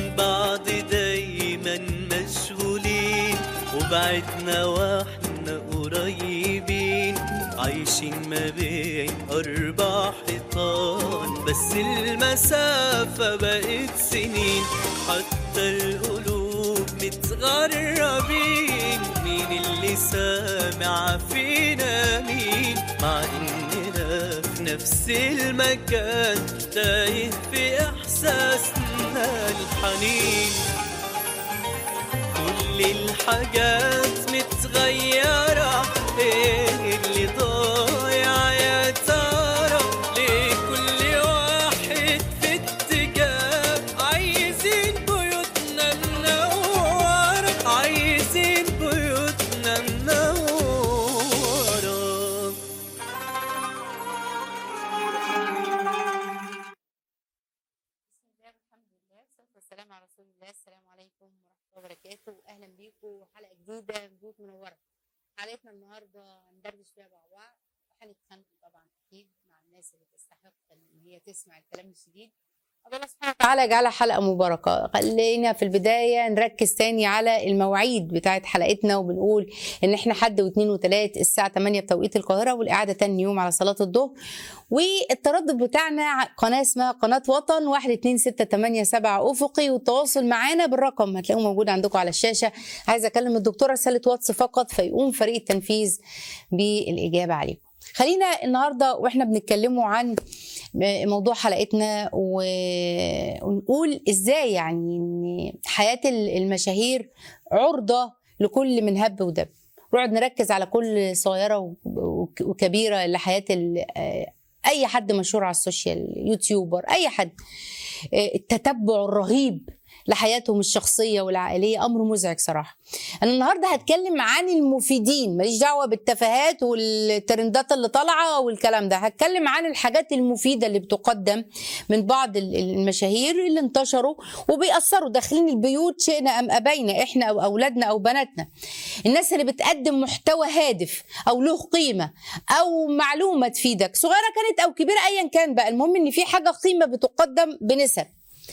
من بعض دايما مشغولين وبعدنا واحنا قريبين عايشين ما بين أربع حيطان بس المسافة بقت سنين حتى القلوب متغربين مين اللي سامع فينا مين مع إننا في نفس المكان تايه في إحساسنا الحنين كل الحاجات متغيرة ايه اللي ضايع يا ترى ليه كل واحد في اتجاه عايزين بيوتنا منورة عايزين بيوتنا منورة بسم الله والحمد لله والصلاة والسلام على رسول الله السلام عليكم ورحمة الله وبركاته أهلا بيكم حلقة جديدة من بيوت منورة حلقتنا النهاردة هندردش فيها مع بعض وهنتخانقوا طبعا أكيد مع الناس اللي تستحق إن هي تسمع الكلام الشديد أبو الله سبحانه وتعالى يجعلها حلقة مباركة خلينا في البداية نركز تاني على المواعيد بتاعت حلقتنا وبنقول إن إحنا حد واثنين وثلاث الساعة 8 بتوقيت القاهرة والإعادة تاني يوم على صلاة الظهر والتردد بتاعنا ع- قناه اسمها قناه وطن 12687 افقي والتواصل معانا بالرقم هتلاقوه موجود عندكم على الشاشه عايزه اكلم الدكتوره رساله واتس فقط فيقوم فريق التنفيذ بالاجابه عليكم خلينا النهارده واحنا بنتكلموا عن م- موضوع حلقتنا و- ونقول ازاي يعني ان حياه ال- المشاهير عرضه لكل من هب ودب نقعد نركز على كل صغيره و- وك- وكبيره لحياه ال- آه، اي حد مشهور على السوشيال يوتيوبر اي حد آه، التتبع الرهيب لحياتهم الشخصيه والعائليه امر مزعج صراحه انا النهارده هتكلم عن المفيدين ماليش دعوه بالتفاهات والترندات اللي طالعه والكلام ده هتكلم عن الحاجات المفيده اللي بتقدم من بعض ال- المشاهير اللي انتشروا وبيأثروا داخلين البيوت شئنا ام ابينا احنا او اولادنا او بناتنا الناس اللي بتقدم محتوى هادف او له قيمه او معلومه تفيدك صغيره كانت او كبيره ايا كان بقى المهم ان في حاجه قيمه بتقدم بنسب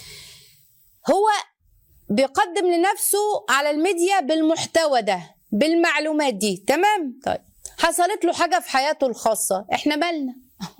هو بيقدم لنفسه على الميديا بالمحتوى ده بالمعلومات دي تمام طيب حصلت له حاجه في حياته الخاصه احنا مالنا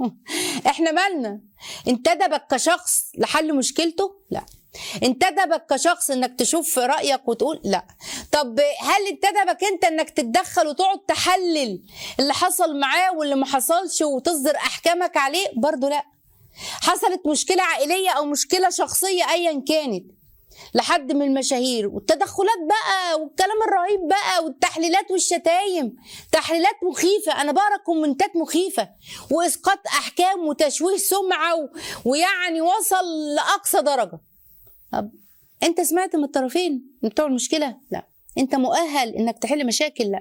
احنا مالنا انتدبك كشخص لحل مشكلته لا انتدبك كشخص انك تشوف رايك وتقول لا طب هل انتدبك انت انك تتدخل وتقعد تحلل اللي حصل معاه واللي ما حصلش وتصدر احكامك عليه برضو لا حصلت مشكله عائليه او مشكله شخصيه ايا كانت لحد من المشاهير والتدخلات بقى والكلام الرهيب بقى والتحليلات والشتايم تحليلات مخيفة أنا بقرا كومنتات مخيفة وإسقاط أحكام وتشويه سمعة و... ويعني وصل لأقصى درجة طب أنت سمعت من الطرفين من بتوع المشكلة؟ لا أنت مؤهل إنك تحل مشاكل؟ لا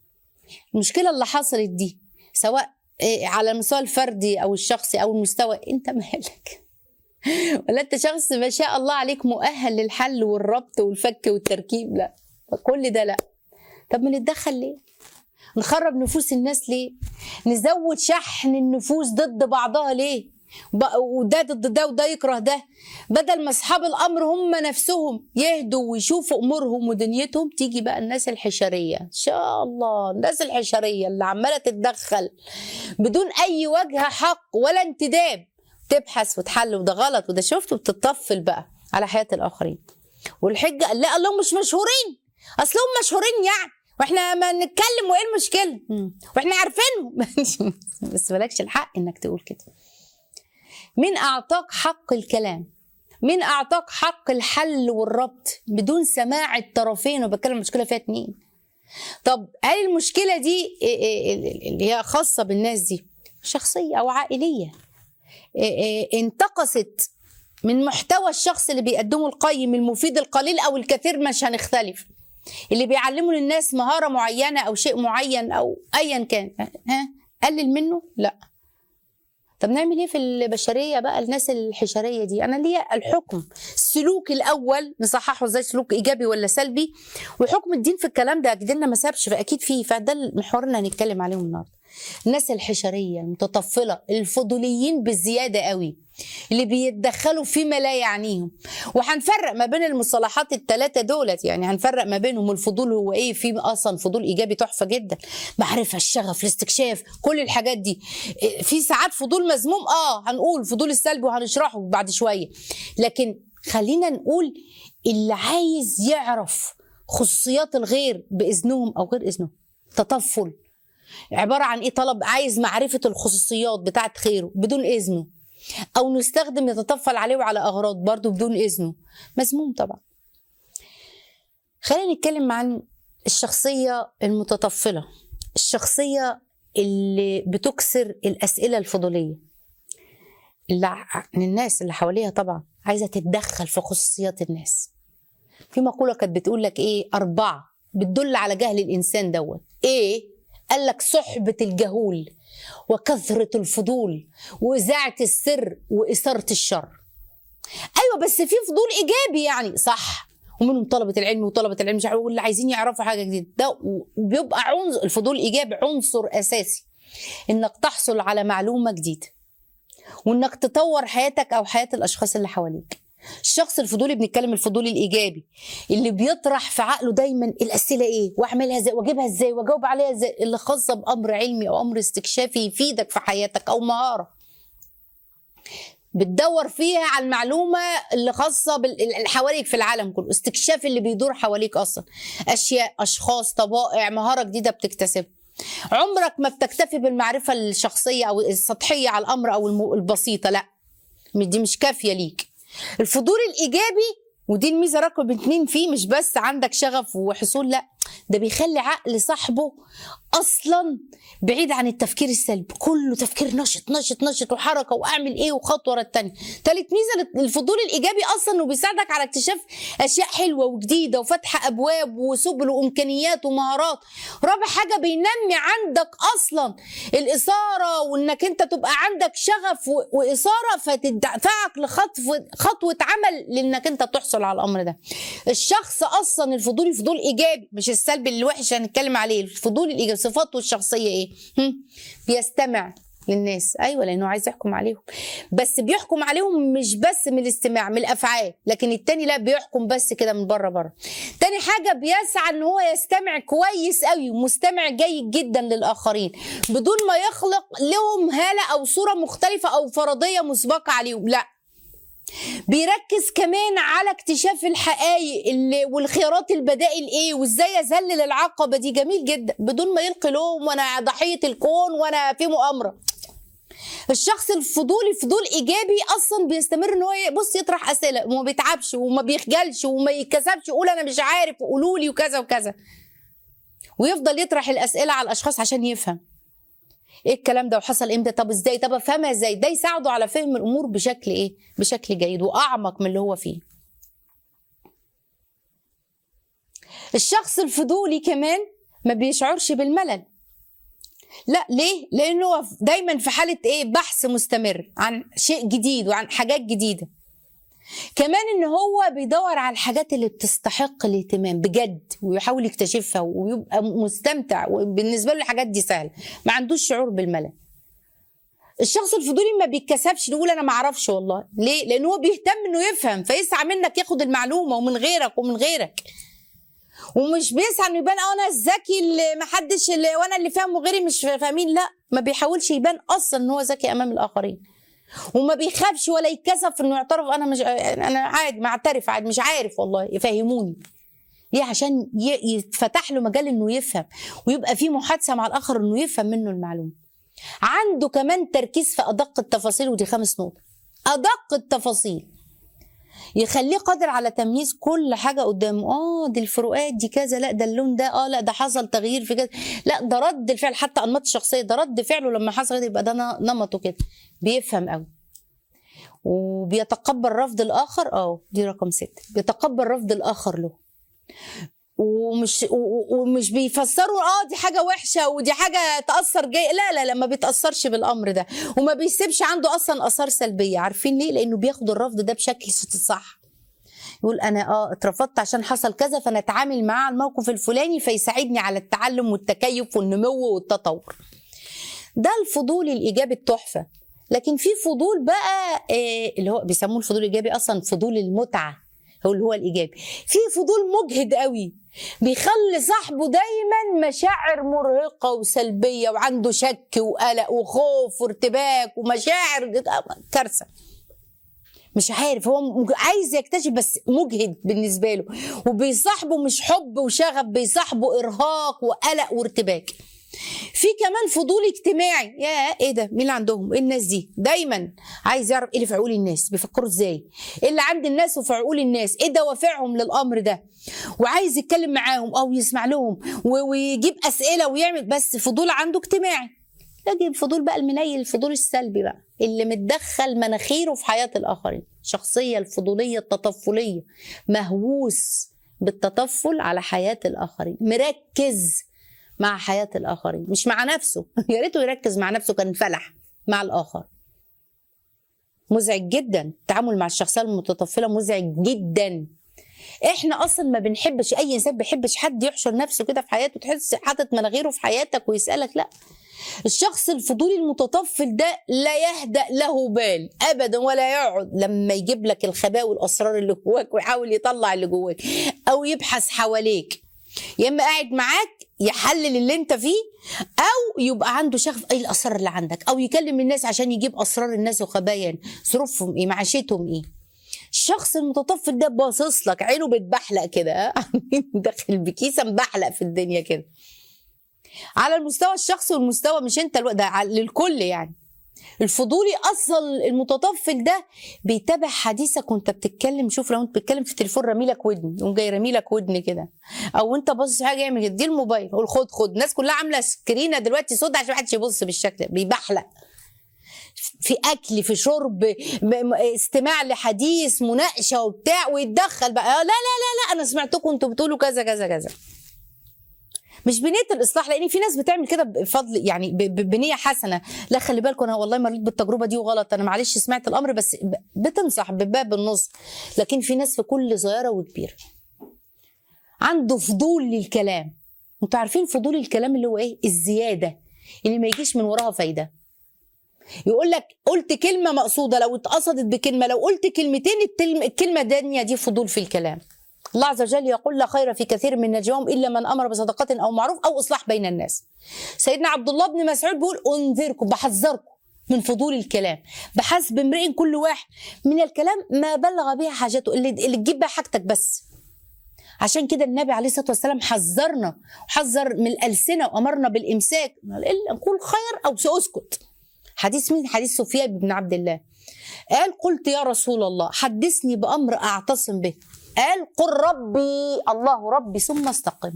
المشكلة اللي حصلت دي سواء إيه على المستوى الفردي أو الشخصي أو المستوى أنت مالك ولا انت شخص ما شاء الله عليك مؤهل للحل والربط والفك والتركيب لا كل ده لا طب ما نتدخل ليه نخرب نفوس الناس ليه نزود شحن النفوس ضد بعضها ليه بق- وده ضد ده وده يكره ده بدل ما اصحاب الامر هم نفسهم يهدوا ويشوفوا امورهم ودنيتهم تيجي بقى الناس الحشريه ان شاء الله الناس الحشريه اللي عماله تتدخل بدون اي وجه حق ولا انتداب تبحث وتحل وده غلط وده شفت وبتطفل بقى على حياه الاخرين والحجه قال لا الله مش مشهورين اصلهم مشهورين يعني واحنا ما نتكلم وايه المشكله مم. واحنا عارفينهم بس مالكش الحق انك تقول كده مين اعطاك حق الكلام مين اعطاك حق الحل والربط بدون سماع الطرفين وبتكلم المشكله فيها اتنين طب هل المشكله دي إيه- إيه- اللي هي خاصه بالناس دي شخصيه او عائليه إيه- إيه انتقصت من محتوى الشخص اللي بيقدمه القيم المفيد القليل او الكثير مش هنختلف اللي بيعلموا للناس مهاره معينه او شيء معين او ايا كان ها قلل منه لا طب نعمل ايه في البشريه بقى الناس الحشريه دي انا ليا الحكم السلوك الاول نصححه ازاي سلوك ايجابي ولا سلبي وحكم الدين في الكلام ده ديننا ما سابش فاكيد فيه فده المحور اللي هنتكلم عليهم النهارده الناس الحشريه المتطفله الفضوليين بالزياده قوي اللي بيتدخلوا فيما لا يعنيهم وهنفرق ما بين المصطلحات الثلاثه دولت يعني هنفرق ما بينهم الفضول هو ايه في اصلا فضول ايجابي تحفه جدا معرفه الشغف الاستكشاف كل الحاجات دي إيه، في ساعات فضول مذموم اه هنقول فضول السلبي وهنشرحه بعد شويه لكن خلينا نقول اللي عايز يعرف خصوصيات الغير باذنهم او غير اذنهم تطفل عباره عن ايه طلب عايز معرفه الخصوصيات بتاعت خيره بدون اذنه او نستخدم يتطفل عليه وعلى اغراض برضه بدون اذنه مذموم طبعا خلينا نتكلم عن الشخصيه المتطفله الشخصيه اللي بتكسر الاسئله الفضوليه اللي ع- الناس اللي حواليها طبعا عايزه تتدخل في خصوصيات الناس في مقوله كانت بتقول لك ايه اربعه بتدل على جهل الانسان دوت ايه قال لك صحبه الجهول وكثره الفضول واذاعه السر واثاره الشر ايوه بس في فضول ايجابي يعني صح ومنهم طلبه العلم وطلبه العلم مش عارف واللي عايزين يعرفوا حاجه جديده ده وبيبقى عنصر الفضول الايجابي عنصر اساسي انك تحصل على معلومه جديده وانك تطور حياتك او حياه الاشخاص اللي حواليك الشخص الفضولي بنتكلم الفضول الايجابي اللي بيطرح في عقله دايما الاسئله ايه واعملها ازاي واجيبها ازاي واجاوب عليها ازاي اللي خاصه بامر علمي او امر استكشافي يفيدك في حياتك او مهاره بتدور فيها على المعلومه اللي خاصه باللي حواليك في العالم كله استكشاف اللي بيدور حواليك اصلا اشياء اشخاص طبائع مهاره جديده بتكتسبها عمرك ما بتكتفي بالمعرفه الشخصيه او السطحيه على الامر او الم- البسيطه لا دي مش كافيه ليك الفضول الايجابي ودي الميزه رقم اتنين فيه مش بس عندك شغف وحصول لا ده بيخلي عقل صاحبه اصلا بعيد عن التفكير السلبي كله تفكير نشط نشط نشط وحركه واعمل ايه وخطوه ورا التانيه تالت ميزه الفضول الايجابي اصلا انه بيساعدك على اكتشاف اشياء حلوه وجديده وفتح ابواب وسبل وامكانيات ومهارات رابع حاجه بينمي عندك اصلا الاثاره وانك انت تبقى عندك شغف و- واثاره فتدفعك لخطوه خطوه عمل لانك انت تحصل على الامر ده الشخص اصلا الفضولي فضول ايجابي مش السلبي الوحش هنتكلم عليه الفضول الايجابي صفاته الشخصيه ايه هم؟ بيستمع للناس ايوه لانه عايز يحكم عليهم بس بيحكم عليهم مش بس من الاستماع من الافعال لكن التاني لا بيحكم بس كده من بره بره تاني حاجه بيسعى ان هو يستمع كويس قوي مستمع جيد جدا للاخرين بدون ما يخلق لهم هاله او صوره مختلفه او فرضيه مسبقه عليهم لا بيركز كمان على اكتشاف الحقائق اللي والخيارات البدائل ايه وازاي اذلل العقبه دي جميل جدا بدون ما يلقي لوم وانا ضحيه الكون وانا في مؤامره الشخص الفضولي فضول ايجابي اصلا بيستمر ان هو بص يطرح اسئله وما بيتعبش وما بيخجلش وما يتكسفش يقول انا مش عارف وقولوا لي وكذا وكذا ويفضل يطرح الاسئله على الاشخاص عشان يفهم ايه الكلام ده وحصل امتى طب ازاي طب افهمها ازاي ده يساعده على فهم الامور بشكل ايه بشكل جيد واعمق من اللي هو فيه الشخص الفضولي كمان ما بيشعرش بالملل لا ليه لانه هو دايما في حاله ايه بحث مستمر عن شيء جديد وعن حاجات جديده كمان ان هو بيدور على الحاجات اللي بتستحق الاهتمام بجد ويحاول يكتشفها ويبقى مستمتع وبالنسبه له الحاجات دي سهله ما عندوش شعور بالملل الشخص الفضولي ما بيتكسفش نقول انا ما اعرفش والله ليه لان هو بيهتم انه يفهم فيسعى منك ياخد المعلومه ومن غيرك ومن غيرك ومش بيسعى انه يبان اه انا الذكي اللي ما حدش اللي وانا اللي فاهم وغيري مش فاهمين لا ما بيحاولش يبان اصلا ان هو ذكي امام الاخرين وما بيخافش ولا يتكسف انه يعترف انا مش انا عادي معترف عادي مش عارف والله يفهموني ليه عشان ي- يتفتح له مجال انه يفهم ويبقى في محادثه مع الاخر انه يفهم منه المعلومه عنده كمان تركيز في ادق التفاصيل ودي خامس نقطه ادق التفاصيل يخليه قادر على تمييز كل حاجه قدامه اه دي الفروقات دي كذا لا ده اللون ده اه لا ده حصل تغيير في كذا لا ده رد الفعل حتى انماط الشخصيه ده رد فعله لما حصل كده يبقى ده ن- نمطه كده بيفهم قوي وبيتقبل رفض الاخر اه دي رقم ستة بيتقبل رفض الاخر له ومش و- و- ومش بيفسروا اه دي حاجه وحشه ودي حاجه تاثر جاي لا لا لا ما بيتاثرش بالامر ده وما بيسيبش عنده اصلا اثار سلبيه عارفين ليه لانه بياخد الرفض ده بشكل صح يقول انا اه اترفضت عشان حصل كذا فانا اتعامل معاه على الموقف الفلاني فيساعدني على التعلم والتكيف والنمو والتطور ده الفضول الايجابي التحفه لكن في فضول بقى آه، اللي هو بيسموه الفضول الايجابي اصلا فضول المتعه هو اللي هو الايجابي في فضول مجهد قوي بيخلي صاحبه دايما مشاعر مرهقه وسلبيه وعنده شك وقلق وخوف وارتباك ومشاعر كارثه مش عارف هو مج- عايز يكتشف بس مجهد بالنسبه له وبيصاحبه مش حب وشغف بيصاحبه ارهاق وقلق وارتباك في كمان فضول اجتماعي يا ايه ده مين اللي عندهم ايه الناس دي دايما عايز يعرف ايه اللي في عقول الناس بيفكروا ازاي ايه اللي عند الناس وفي عقول الناس ايه دوافعهم للامر ده وعايز يتكلم معاهم او يسمع لهم و- ويجيب اسئله ويعمل بس فضول عنده اجتماعي لكن الفضول بقى المنيل الفضول السلبي بقى اللي متدخل مناخيره في حياه الاخرين الشخصيه الفضوليه التطفليه مهووس بالتطفل على حياه الاخرين مركز مع حياه الاخرين مش مع نفسه يا ريته يركز مع نفسه كان فلح مع الاخر مزعج جدا التعامل مع الشخصيه المتطفله مزعج جدا احنا اصلا ما بنحبش اي انسان بيحبش حد يحشر نفسه كده في حياته تحس حاطط مناخيره في حياتك ويسالك لا الشخص الفضولي المتطفل ده لا يهدأ له بال ابدا ولا يقعد لما يجيب لك الخباء والاسرار اللي جواك ويحاول يطلع اللي جواك او يبحث حواليك يا اما قاعد معاك يحلل اللي انت فيه او يبقى عنده شغف ايه الاسرار اللي عندك او يكلم الناس عشان يجيب اسرار الناس وخبايا ظروفهم ايه معيشتهم ايه الشخص المتطفل ده باصص لك عينه بتبحلق كده داخل بكيسه مبحلق في الدنيا كده على المستوى الشخصي والمستوى مش انت الو... ده على- للكل يعني الفضولي اصلا المتطفل ده بيتابع حديثك وانت بتتكلم شوف لو انت بتتكلم في التليفون راميلك ودن يقوم جاي راميلك ودن كده او انت باصص في حاجه يعمل كده دي الموبايل قول خد خد الناس كلها عامله سكرينه دلوقتي سود عشان محدش يبص بالشكل ده بيبحلق في اكل في شرب م- م- استماع لحديث مناقشه وبتاع ويتدخل بقى لا لا لا لا انا سمعتكم انتوا بتقولوا كذا كذا كذا مش بنيه الاصلاح لان في ناس بتعمل كده بفضل يعني ب- ب- بنيه حسنه لا خلي بالكم انا والله مريت بالتجربه دي وغلط انا معلش سمعت الامر بس ب- بتنصح بباب النص لكن في ناس في كل صغيره وكبيره عنده فضول للكلام انتوا عارفين فضول الكلام اللي هو ايه الزياده اللي ما يجيش من وراها فايده يقول لك قلت كلمه مقصوده لو اتقصدت بكلمه لو قلت كلمتين التلم- الكلمه الدانيه دي فضول في الكلام الله عز وجل يقول لا خير في كثير من نجواهم الا من امر بصدقه او معروف او اصلاح بين الناس. سيدنا عبد الله بن مسعود بيقول انذركم بحذركم من فضول الكلام بحسب امرئ كل واحد من الكلام ما بلغ به حاجته اللي, اللي تجيب بها حاجتك بس. عشان كده النبي عليه الصلاه والسلام حذرنا وحذر من الالسنه وامرنا بالامساك الا نقول خير او ساسكت. حديث مين؟ حديث سفيان بن عبد الله. قال قلت يا رسول الله حدثني بامر اعتصم به قال قل ربي الله ربي ثم استقم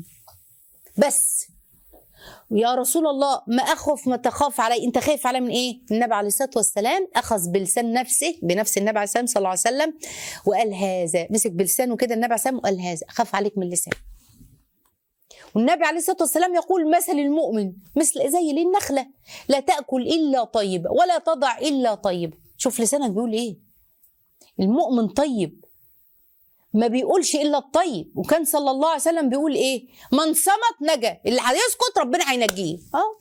بس يا رسول الله ما اخف ما تخاف علي انت خايف علي من ايه النبي عليه الصلاه والسلام اخذ بلسان نفسه بنفس النبي عليه الصلاه صلى الله عليه وسلم وقال هذا مسك بلسانه كده النبي عليه الصلاه والسلام وقال هذا اخاف عليك من اللسان والنبي عليه الصلاه والسلام يقول مثل المؤمن مثل زي النخله لا تاكل الا طيبه ولا تضع الا طيبه شوف لسانك بيقول ايه المؤمن طيب ما بيقولش الا الطيب وكان صلى الله عليه وسلم بيقول ايه من صمت نجا اللي هيسكت ربنا هينجيه اه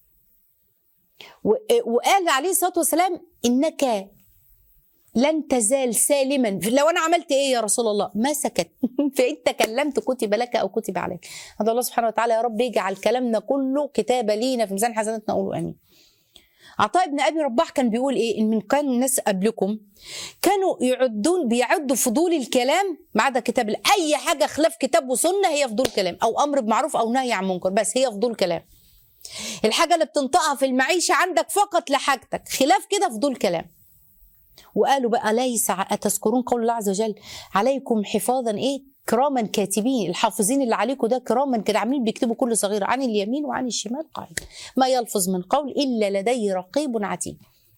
و- وقال عليه الصلاه والسلام انك لن تزال سالما لو انا عملت ايه يا رسول الله ما سكت فان تكلمت كتب لك او كتب عليك هذا الله سبحانه وتعالى يا رب يجعل كلامنا كله كتابه لينا في ميزان حسناتنا قولوا امين عطاء بن ابي رباح كان بيقول ايه ان من كان الناس قبلكم كانوا يعدون بيعدوا فضول الكلام ما عدا كتاب الله. اي حاجه خلاف كتاب وسنه هي فضول كلام او امر بمعروف او نهي عن منكر بس هي فضول كلام الحاجه اللي بتنطقها في المعيشه عندك فقط لحاجتك خلاف كده فضول كلام وقالوا بقى ليس ع- أتذكرون قول الله عز وجل عليكم حفاظا ايه كراما كاتبين الحافظين اللي عليكم ده كراما كده عاملين بيكتبوا كل صغيره عن اليمين وعن الشمال قاعد ما يلفظ من قول الا لديه رقيب عتيد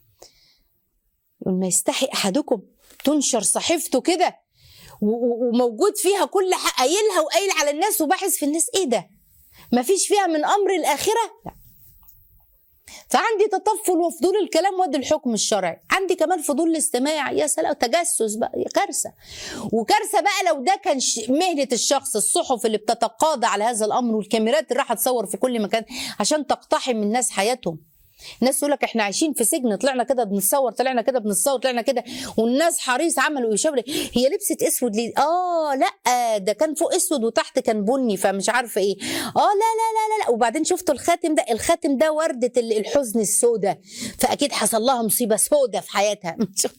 ما يستحي احدكم تنشر صحيفته كده و- و- وموجود فيها كل حق قايلها وقايل على الناس وباحث في الناس ايه ده ما فيش فيها من امر الاخره لا فعندي تطفل وفضول الكلام وادي الحكم الشرعي عندي كمان فضول الاستماع يا سلام تجسس بقى يا كارثه وكارثه بقى لو ده كان ش- مهنه الشخص الصحف اللي بتتقاضى على هذا الامر والكاميرات اللي راح تصور في كل مكان عشان تقتحم الناس حياتهم الناس تقول لك احنا عايشين في سجن طلعنا كده بنتصور طلعنا كده بنتصور طلعنا كده والناس حريص عملوا يشاور هي لبست اسود ليه اه لا ده كان فوق اسود وتحت كان بني فمش عارفه ايه اه لا لا لا لا, لا. وبعدين شفتوا الخاتم ده الخاتم ده ورده ال- الحزن السوداء فاكيد حصل لها مصيبه سوداء في حياتها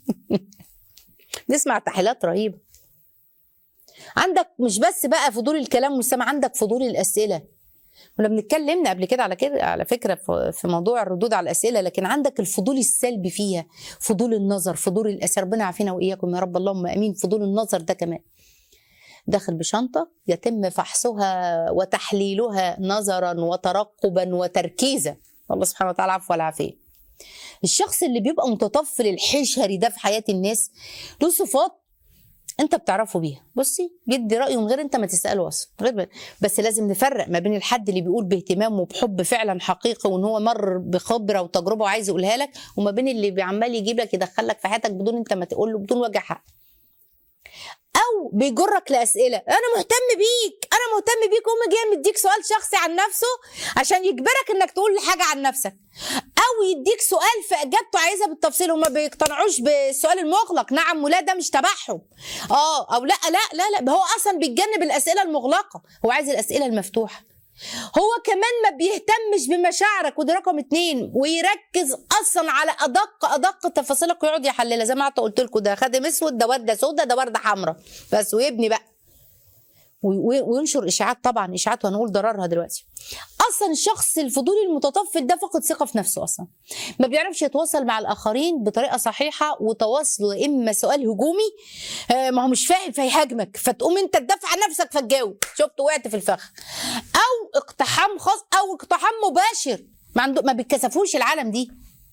نسمع تحليلات رهيبه عندك مش بس بقى فضول الكلام والسمع عندك فضول الاسئله كنا بنتكلمنا قبل كده على كده على فكره في- في موضوع الردود على الاسئله لكن عندك الفضول السلبي فيها فضول النظر فضول الاسئله ربنا يعافينا واياكم يا رب اللهم امين فضول النظر ده كمان داخل بشنطه يتم فحصها وتحليلها نظرا وترقبا وتركيزا الله سبحانه وتعالى عفو والعافيه الشخص اللي بيبقى متطفل الحشري ده في حياه الناس له صفات انت بتعرفه بيها بصي بيدي رايه من غير انت ما تساله اصلا غير ب- بس لازم نفرق ما بين الحد اللي بيقول باهتمام وبحب فعلا حقيقي وان هو مر بخبره وتجربه وعايز يقولها لك وما بين اللي عمال يجيب لك يدخلك في حياتك بدون انت ما تقول له بدون وجه حق او بيجرك لاسئله انا مهتم بيك انا مهتم بيك وهم جاي مديك سؤال شخصي عن نفسه عشان يجبرك انك تقول حاجه عن نفسك او يديك سؤال في اجابته عايزها بالتفصيل وما بيقتنعوش بالسؤال المغلق نعم ولا ده مش تبعهم اه او لا لا لا لا هو اصلا بيتجنب الاسئله المغلقه هو عايز الاسئله المفتوحه هو كمان ما بيهتمش بمشاعرك ودي رقم اتنين ويركز اصلا على ادق ادق تفاصيلك ويقعد يحللها زي ما قعدت قلت لكم ده خادم اسود ده ورده سودا ده ورده حمراء بس ويبني بقى وي- وينشر اشاعات طبعا اشاعات وهنقول ضررها دلوقتي اصلا الشخص الفضولي المتطفل ده فقد ثقه في نفسه اصلا ما بيعرفش يتواصل مع الاخرين بطريقه صحيحه وتواصله يا اما سؤال هجومي آه، ما هو مش فاهم فيهاجمك فتقوم انت تدافع عن نفسك فتجاوب شفت وقعت في الفخ او اقتحام خاص او اقتحام مباشر ما عنده ما بيتكسفوش العالم دي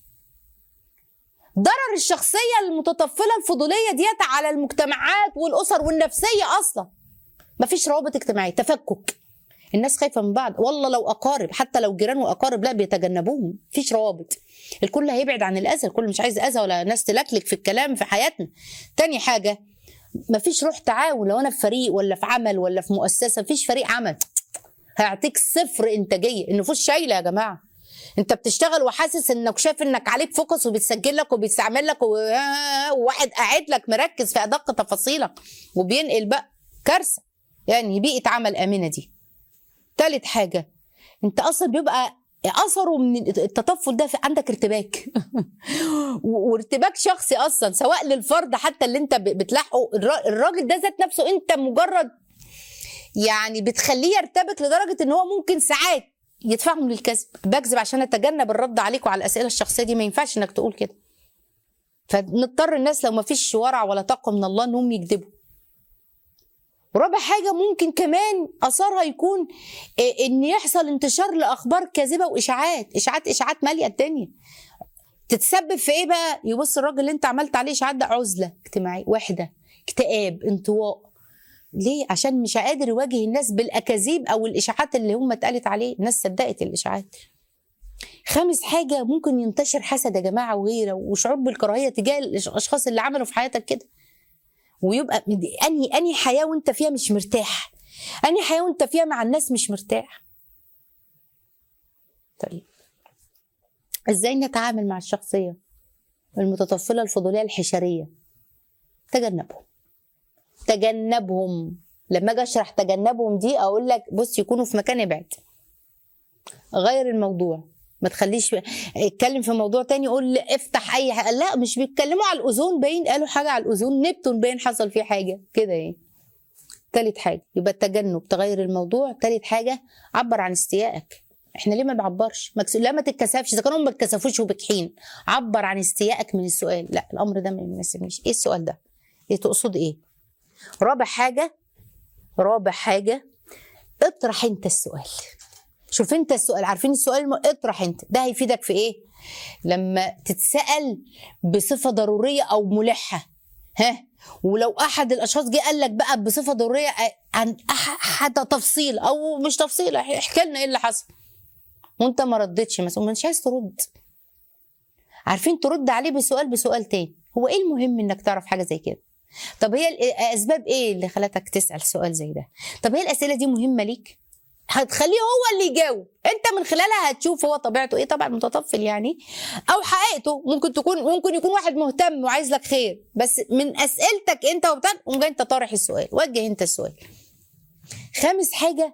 ضرر الشخصيه المتطفله الفضوليه ديت على المجتمعات والاسر والنفسيه اصلا مفيش روابط اجتماعيه تفكك الناس خايفه من بعض والله لو اقارب حتى لو جيران واقارب لا بيتجنبوهم مفيش روابط الكل هيبعد عن الاذى الكل مش عايز اذى ولا ناس تلكلك في الكلام في حياتنا تاني حاجه مفيش روح تعاون لو انا في فريق ولا في عمل ولا في مؤسسه مفيش فريق عمل هيعطيك صفر انتاجيه النفوس شايله يا جماعه انت بتشتغل وحاسس انك شايف انك عليك فوكس وبتسجل لك وبيستعمل لك و- وواحد قاعد لك مركز في ادق تفاصيلك وبينقل بقى كارثه يعني بيئه عمل امنه دي تالت حاجه انت اصلا بيبقى اثره من التطفل ده في عندك ارتباك و- وارتباك شخصي اصلا سواء للفرد حتى اللي انت ب- بتلاحقه الر- الراجل ده ذات نفسه انت مجرد يعني بتخليه يرتبك لدرجه ان هو ممكن ساعات يدفعهم للكذب بكذب عشان اتجنب الرد عليكم على الاسئله الشخصيه دي ما ينفعش انك تقول كده فنضطر الناس لو ما فيش ورع ولا تقوى من الله انهم يكذبوا ورابع حاجة ممكن كمان أثرها يكون إيه، إن يحصل انتشار لأخبار كاذبة وإشاعات إشاعات إشاعات مالية الدنيا تتسبب في إيه بقى يبص الراجل اللي أنت عملت عليه إشاعات ده عزلة اجتماعية وحدة اكتئاب انطواء ليه عشان مش قادر يواجه الناس بالأكاذيب أو الإشاعات اللي هم اتقالت عليه الناس صدقت الإشاعات خامس حاجة ممكن ينتشر حسد يا جماعة وغيره وشعور بالكراهية تجاه الأشخاص اللي عملوا في حياتك كده ويبقى مد- انهي انهي حياه وانت فيها مش مرتاح انهي حياه وانت فيها مع الناس مش مرتاح طيب ازاي نتعامل مع الشخصيه المتطفله الفضوليه الحشريه تجنبهم تجنبهم لما اجي اشرح تجنبهم دي اقول لك بص يكونوا في مكان ابعد غير الموضوع ما تخليش اتكلم في موضوع تاني قول لي افتح اي حاجه لا مش بيتكلموا على الاذون باين قالوا حاجه على الاذون نبتون باين حصل فيه حاجه كده يعني تالت حاجه يبقى التجنب تغير الموضوع تالت حاجه عبر عن استيائك احنا ليه ما بنعبرش مكس... لا ما تتكسفش اذا كانوا ما بيتكسفوش وبكحين عبر عن استيائك من السؤال لا الامر ده ما يناسبنيش ايه السؤال ده ايه تقصد ايه رابع حاجه رابع حاجه اطرح انت السؤال شوف انت السؤال عارفين السؤال الم... اطرح انت ده هيفيدك في ايه لما تتسال بصفه ضروريه او ملحه ها ولو احد الاشخاص جه قال لك بقى بصفه ضروريه عن أح- حتى تفصيل او مش تفصيل احكي لنا ايه اللي حصل وانت ما ردتش مثلا مش عايز ترد عارفين ترد عليه بسؤال بسؤال تاني هو ايه المهم انك تعرف حاجه زي كده طب هي الاسباب ايه اللي خلتك تسال سؤال زي ده طب هي الاسئله دي مهمه ليك هتخليه هو اللي يجاوب انت من خلالها هتشوف هو طبيعته ايه طبعا متطفل يعني او حقيقته ممكن تكون ممكن يكون واحد مهتم وعايز لك خير بس من اسئلتك انت وبتاع قوم جاي انت طارح السؤال وجه انت السؤال خامس حاجه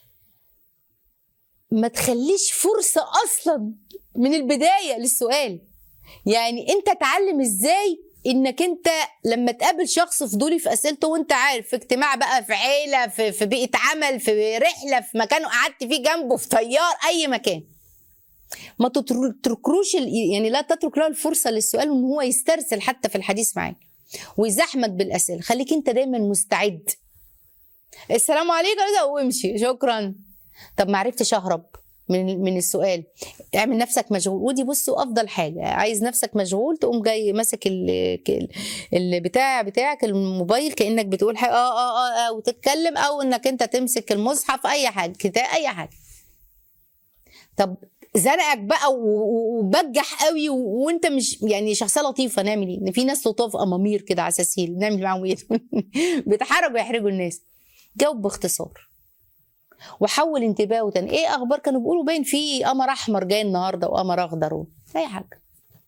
ما تخليش فرصه اصلا من البدايه للسؤال يعني انت اتعلم ازاي انك انت لما تقابل شخص فضولي في اسئلته وانت عارف في اجتماع بقى في عيله في, في بيئه عمل في رحله في مكان قعدت فيه جنبه في طيار اي مكان ما تتر- تتركروش ال- يعني لا تترك له الفرصه للسؤال وان هو يسترسل حتى في الحديث معاك ويزحمك بالاسئله خليك انت دايما مستعد السلام عليكم كده وامشي شكرا طب ما عرفتش اهرب من من السؤال اعمل نفسك مشغول ودي بصوا افضل حاجه عايز نفسك مشغول تقوم جاي ماسك ال- ك- البتاع بتاعك الموبايل كانك بتقول حاجه اه اه اه, آه وتتكلم او انك انت تمسك المصحف اي حاجه كتاب اي حاجه طب زنقك بقى و- و- وبجح قوي و- وانت مش يعني شخصيه لطيفه نعمل ايه؟ إن في ناس لطاف امامير كده عساسيل نعمل معاهم ايه؟ بيتحرجوا يحرجوا الناس جاوب باختصار وحول انتباهه تاني ايه اخبار كانوا بيقولوا باين في قمر احمر جاي النهارده وقمر اخضر و- اي حاجه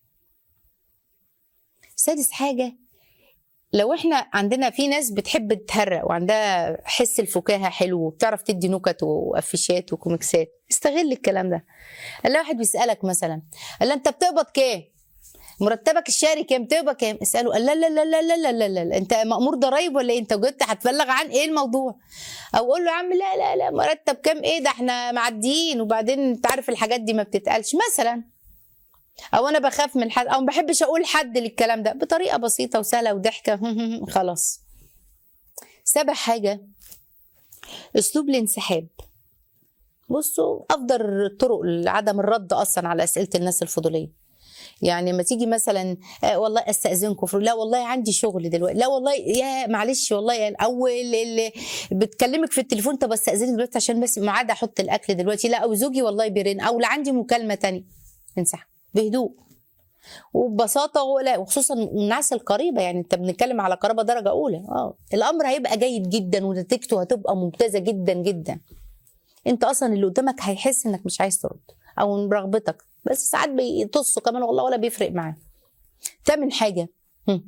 سادس حاجه لو احنا عندنا في ناس بتحب تهرق وعندها حس الفكاهه حلو وبتعرف تدي نكت وافيشات وكوميكسات استغل الكلام ده قال واحد بيسالك مثلا قال له انت بتقبض كام مرتبك الشهري كام بتقبض كام اساله قال لا لا لا لا لا لا لا, لا, لا. انت مأمور ضرايب ولا ايه انت جبت هتبلغ عن ايه الموضوع او قول له يا عم لا لا لا مرتب كام ايه ده احنا معديين وبعدين انت عارف الحاجات دي ما بتتقالش مثلا او انا بخاف من حد او ما بحبش اقول حد للكلام ده بطريقه بسيطه وسهله وضحكه خلاص سابع حاجه اسلوب الانسحاب بصوا افضل الطرق لعدم الرد اصلا على اسئله الناس الفضوليه يعني لما تيجي مثلا آه والله استاذنكم في لا والله عندي شغل دلوقتي لا والله يا معلش والله يعني اول اللي بتكلمك في التليفون طب استاذنك دلوقتي عشان بس ميعاد احط الاكل دلوقتي لا او زوجي والله بيرن او لا عندي مكالمه تانية انسحب بهدوء وببساطه ولا وخصوصا الناس القريبه يعني انت بنتكلم على قرابه درجه اولى اه الامر هيبقى جيد جدا ونتيجته هتبقى ممتازه جدا جدا انت اصلا اللي قدامك هيحس انك مش عايز ترد او من رغبتك بس ساعات بيطصوا كمان والله ولا بيفرق معاه تامن حاجه هم.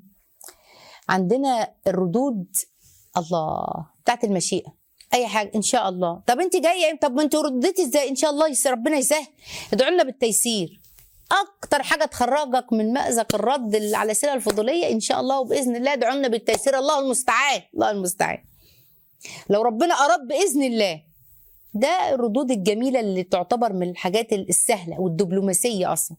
عندنا الردود الله بتاعت المشيئه اي حاجه ان شاء الله طب انت جايه طب ما انت رديتي ازاي ان شاء الله يس ربنا يسهل ادعوا لنا بالتيسير اكتر حاجه تخرجك من مازق الرد اللي على الاسئله الفضوليه ان شاء الله وباذن الله ادعوا لنا بالتيسير الله المستعان الله المستعان لو ربنا اراد باذن الله ده الردود الجميله اللي تعتبر من الحاجات السهله والدبلوماسيه اصلا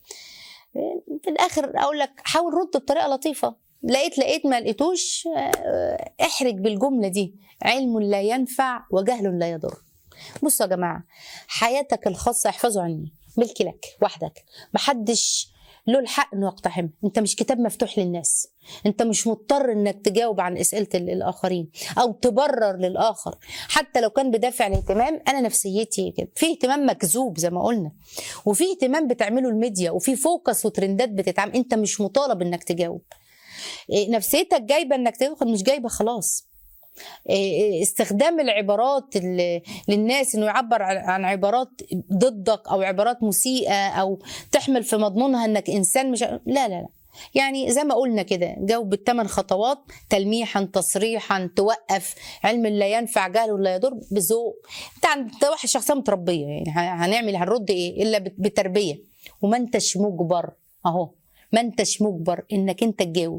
في الاخر اقول لك حاول رد بطريقه لطيفه لقيت لقيت ما لقيتوش آه، احرج بالجمله دي علم لا ينفع وجهل لا يضر بصوا يا جماعه حياتك الخاصه احفظوا عني ملك لك وحدك محدش له الحق انه يقتحمها انت مش كتاب مفتوح للناس انت مش مضطر انك تجاوب عن اسئله ال- الاخرين او تبرر للاخر حتى لو كان بدافع الاهتمام انا نفسيتي كده في اهتمام مكذوب زي ما قلنا وفي اهتمام بتعمله الميديا وفي فوكس وترندات بتتعمل انت مش مطالب انك تجاوب إيه، نفسيتك جايبه انك تاخد مش جايبه خلاص إيه، استخدام العبارات ال- للناس انه يعبر عن عن عبارات ضدك او عبارات مسيئه او تحمل في مضمونها انك انسان مش لا لا لا يعني زي ما قلنا كده جاوب بالثمان خطوات تلميحا تصريحا توقف علم لا ينفع جهل لا يضر بذوق انت عند انت واحد شخصيه متربيه يعني ه- هنعمل هنرد ايه الا بت- بتربيه وما انتش مجبر اهو ما انتش مجبر انك انت تجاوب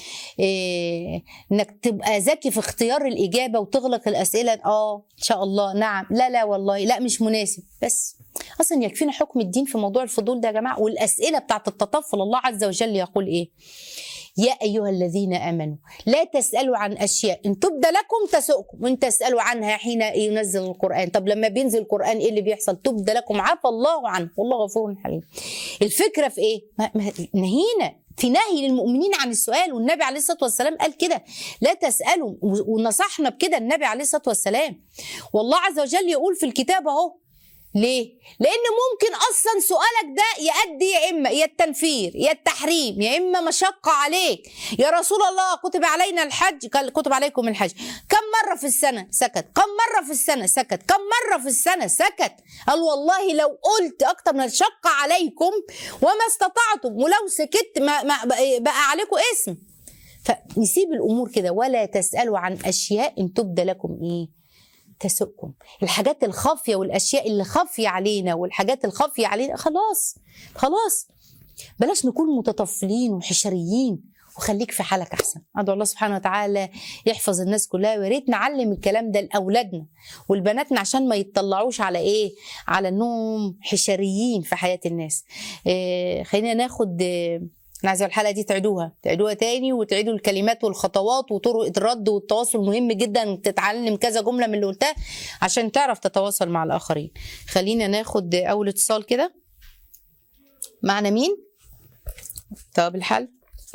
إيه انك تبقى ذكي في اختيار الاجابه وتغلق الاسئله اه ان شاء الله نعم لا لا والله لا مش مناسب بس اصلا يكفينا حكم الدين في موضوع الفضول ده يا جماعه والاسئله بتاعت التطفل الله عز وجل يقول ايه يا ايها الذين امنوا لا تسالوا عن اشياء ان تبدى لكم تسؤكم وان تسالوا عنها حين ينزل القران طب لما بينزل القران ايه اللي بيحصل تبدى لكم عفى الله عنه والله غفور حليم الفكره في ايه ما- ما- نهينا في نهي للمؤمنين عن السؤال والنبي عليه الصلاه والسلام قال كده لا تسالوا و- ونصحنا بكده النبي عليه الصلاه والسلام والله عز وجل يقول في الكتاب اهو ليه؟ لأن ممكن أصلا سؤالك ده يؤدي يا إما يا التنفير يا التحريم يا إما مشقة عليك يا رسول الله كتب علينا الحج قال كتب عليكم الحج كم مرة في السنة سكت كم مرة في السنة سكت كم مرة في السنة سكت قال والله لو قلت أكتر من الشقة عليكم وما استطعتم ولو سكت ما, ما بقى عليكم اسم فنسيب الأمور كده ولا تسألوا عن أشياء إن تبدى لكم إيه تسؤكم الحاجات الخافية والأشياء اللي خافية علينا والحاجات الخافية علينا خلاص خلاص بلاش نكون متطفلين وحشريين وخليك في حالك احسن ادعو الله سبحانه وتعالى يحفظ الناس كلها ويا ريت نعلم الكلام ده لاولادنا والبناتنا عشان ما يتطلعوش على ايه على انهم حشريين في حياه الناس إيه خلينا ناخد إيه انا عايزه الحلقه دي تعيدوها تعيدوها تاني وتعيدوا الكلمات والخطوات وطرق الرد والتواصل مهم جدا تتعلم كذا جمله من اللي قلتها عشان تعرف تتواصل مع الاخرين خلينا ناخد اول اتصال كده معنا مين طب الحل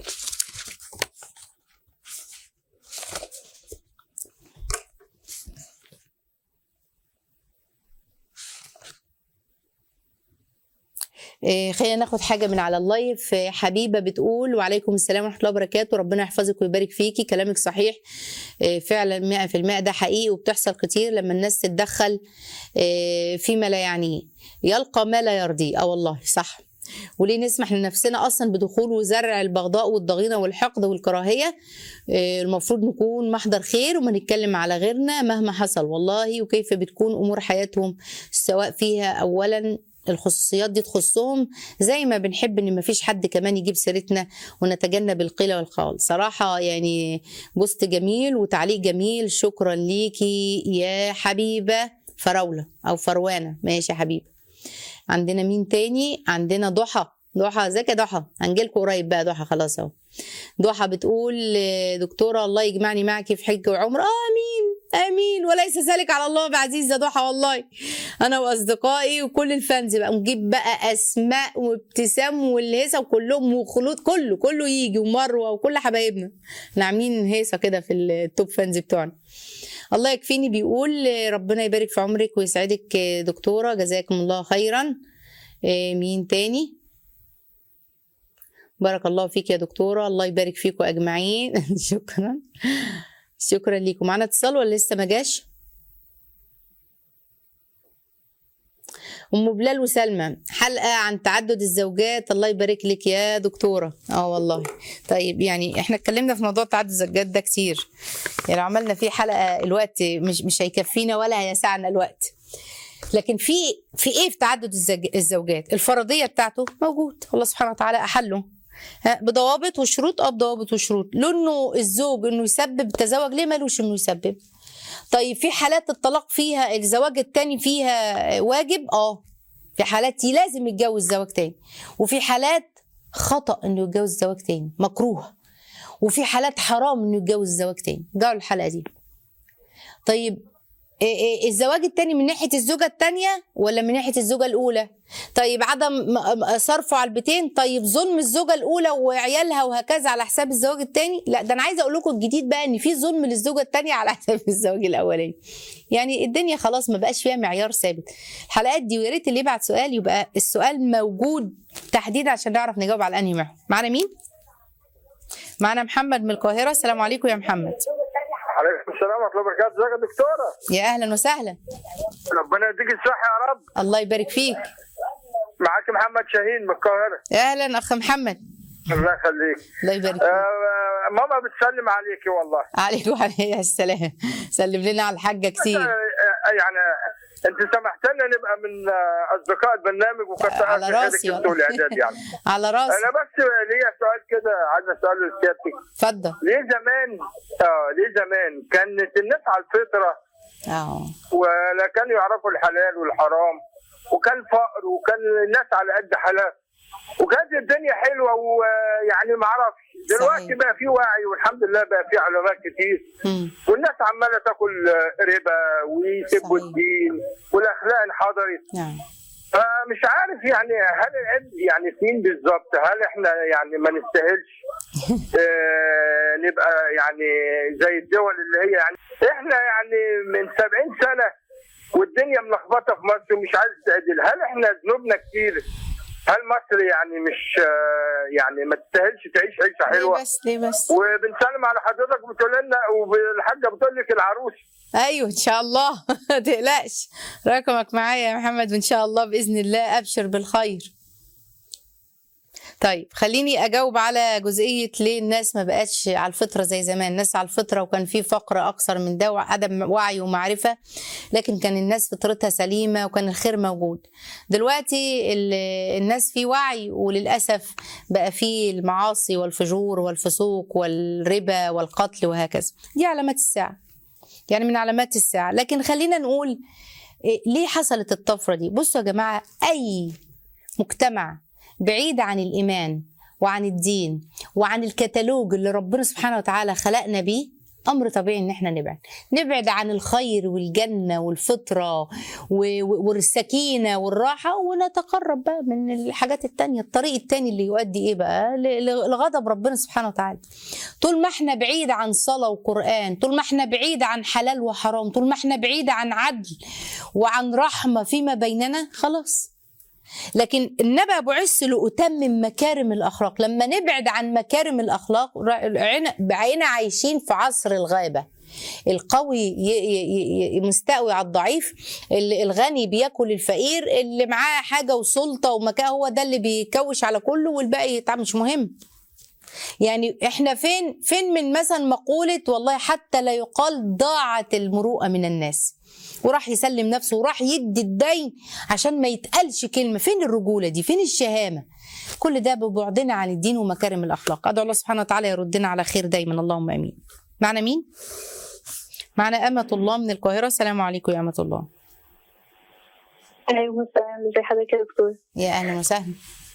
إيه، خلينا ناخد حاجه من على اللايف إيه، حبيبه بتقول وعليكم السلام ورحمه الله وبركاته ربنا يحفظك ويبارك فيكي كلامك صحيح إيه، فعلا 100% ده حقيقي وبتحصل كتير لما الناس تتدخل إيه، فيما لا يعنيه يلقى ما لا يرضيه اه والله صح وليه نسمح لنفسنا اصلا بدخول وزرع البغضاء والضغينه والحقد والكراهيه إيه، المفروض نكون محضر خير وما نتكلم على غيرنا مهما حصل والله وكيف بتكون امور حياتهم سواء فيها اولا الخصوصيات دي تخصهم زي ما بنحب ان مفيش حد كمان يجيب سيرتنا ونتجنب القيل والقال صراحه يعني بوست جميل وتعليق جميل شكرا ليكي يا حبيبه فراوله او فروانه ماشي يا حبيبه عندنا مين تاني عندنا ضحى ضحى ازيك يا ضحى هنجيلكوا قريب بقى ضحى خلاص اهو ضحى بتقول دكتوره الله يجمعني معك في حج وعمر امين امين وليس ذلك على الله بعزيز يا ضحى والله انا واصدقائي وكل الفانز بقى نجيب بقى اسماء وابتسام والهيصه وكلهم وخلود كله كله يجي ومروه وكل حبايبنا احنا عاملين هيصه كده في التوب فانز بتوعنا الله يكفيني بيقول ربنا يبارك في عمرك ويسعدك دكتوره جزاكم الله خيرا إيه، مين تاني بارك الله فيك يا دكتوره الله يبارك فيكم اجمعين شكرا شكرا ليكم معانا اتصال ولا لسه ما جاش ام بلال وسلمى حلقه عن تعدد الزوجات الله يبارك لك يا دكتوره اه والله طيب يعني احنا اتكلمنا في موضوع تعدد الزوجات ده كتير يعني عملنا فيه حلقه الوقت مش مش هيكفينا ولا هيسعنا الوقت لكن في في ايه في تعدد الزج- الزوجات الفرضيه بتاعته موجود الله سبحانه وتعالى احله ها، بضوابط وشروط اه بضوابط وشروط له انه الزوج انه يسبب تزوج ليه ملوش انه يسبب طيب في حالات الطلاق فيها الزواج التاني فيها واجب اه في حالات لازم يتجوز زواج تاني وفي حالات خطأ انه يتجوز زواج تاني مكروه وفي حالات حرام انه يتجوز زواج تاني جاوا الحلقه دي طيب إيه إيه الزواج التاني من ناحيه الزوجه التانيه ولا من ناحيه الزوجه الاولى طيب عدم م- م- صرفه على البيتين طيب ظلم الزوجه الاولى وعيالها وهكذا على حساب الزواج التاني لا ده انا عايزه اقول لكم الجديد بقى ان في ظلم للزوجه التانيه على حساب الزواج الاولاني يعني الدنيا خلاص ما بقاش فيها معيار ثابت الحلقات دي ويا ريت اللي يبعت سؤال يبقى السؤال موجود تحديدا عشان نعرف نجاوب على انهي محور معانا مين معانا محمد من القاهره السلام عليكم يا محمد عليكم السلام ورحمه الله وبركاته ازيك يا دكتوره يا اهلا وسهلا ربنا يديك الصحه يا رب الله يبارك فيك معاك محمد شاهين من القاهره يا اهلا اخ محمد الله يخليك الله يبارك فيك آه ماما بتسلم عليكي والله عليك وعليه السلام سلم لنا على الحاجه كتير آه يعني انت سمحت لنا نبقى من آه، اصدقاء البرنامج وكنت على أعرف راسي إنك بتوع الاعداد يعني على راسي انا بس ليا سؤال كده عايز اساله لسيادتك اتفضل ليه زمان اه ليه زمان كانت الناس على الفطره اه ولا كانوا يعرفوا الحلال والحرام وكان فقر وكان الناس على قد حالها وكانت الدنيا حلوه ويعني ما اعرفش دلوقتي صحيح. بقى في وعي والحمد لله بقى في علماء كتير مم. والناس عماله تاكل ربا ويسبوا صحيح. الدين والاخلاق انحدرت نعم فمش عارف يعني هل العيب يعني في مين بالظبط هل احنا يعني ما نستاهلش آه نبقى يعني زي الدول اللي هي يعني احنا يعني من 70 سنه والدنيا الدنيا ملخبطه في مصر ومش عايز تعدل هل احنا ذنوبنا كتير هل مصر يعني مش آه، يعني ما تستاهلش تعيش عيشه ليه حلوه بس ليه بس وبنسلم على حضرتك بتقول لنا والحاجه بتقول لك العروس ايوه ان شاء الله ما تقلقش رقمك معايا يا محمد وان شاء الله باذن الله ابشر بالخير طيب خليني اجاوب على جزئيه ليه الناس ما بقتش على الفطره زي زمان الناس على الفطره وكان في فقر اكثر من ده وعدم وعي ومعرفه لكن كان الناس فطرتها سليمه وكان الخير موجود دلوقتي ال- الناس في وعي وللاسف بقى في المعاصي والفجور والفسوق والربا والقتل وهكذا دي علامات الساعه يعني من علامات الساعه لكن خلينا نقول إيه، ليه حصلت الطفره دي بصوا يا جماعه اي مجتمع بعيد عن الايمان وعن الدين وعن الكتالوج اللي ربنا سبحانه وتعالى خلقنا بيه امر طبيعي ان احنا نبعد نبعد عن الخير والجنه والفطره و- و- والسكينه والراحه ونتقرب بقى من الحاجات التانية الطريق التاني اللي يؤدي ايه بقى ل- ل- لغضب ربنا سبحانه وتعالى طول ما احنا بعيد عن صلاه وقران طول ما احنا بعيد عن حلال وحرام طول ما احنا بعيد عن عدل وعن رحمه فيما بيننا خلاص لكن النبي بعث لأتمم مكارم الأخلاق لما نبعد عن مكارم الأخلاق رأينا- بقينا عايشين في عصر الغابة القوي ي- ي- ي- مستقوي على الضعيف ال- الغني بياكل الفقير اللي معاه حاجة وسلطة ومكان هو ده اللي بيكوش على كله والباقي يتعب مش مهم يعني احنا فين فين من مثلا مقولة والله حتى لا يقال ضاعت المروءة من الناس وراح يسلم نفسه وراح يدي الدين عشان ما يتقالش كلمة فين الرجولة دي فين الشهامة كل ده ببعدنا عن الدين ومكارم الأخلاق أدعو الله سبحانه وتعالى يردنا على خير دايما اللهم أمين معنا مين؟ معنا أمة الله من القاهرة السلام عليكم يا أمة الله ايوه السلام ازي حضرتك يا دكتور يا أهلا وسهلا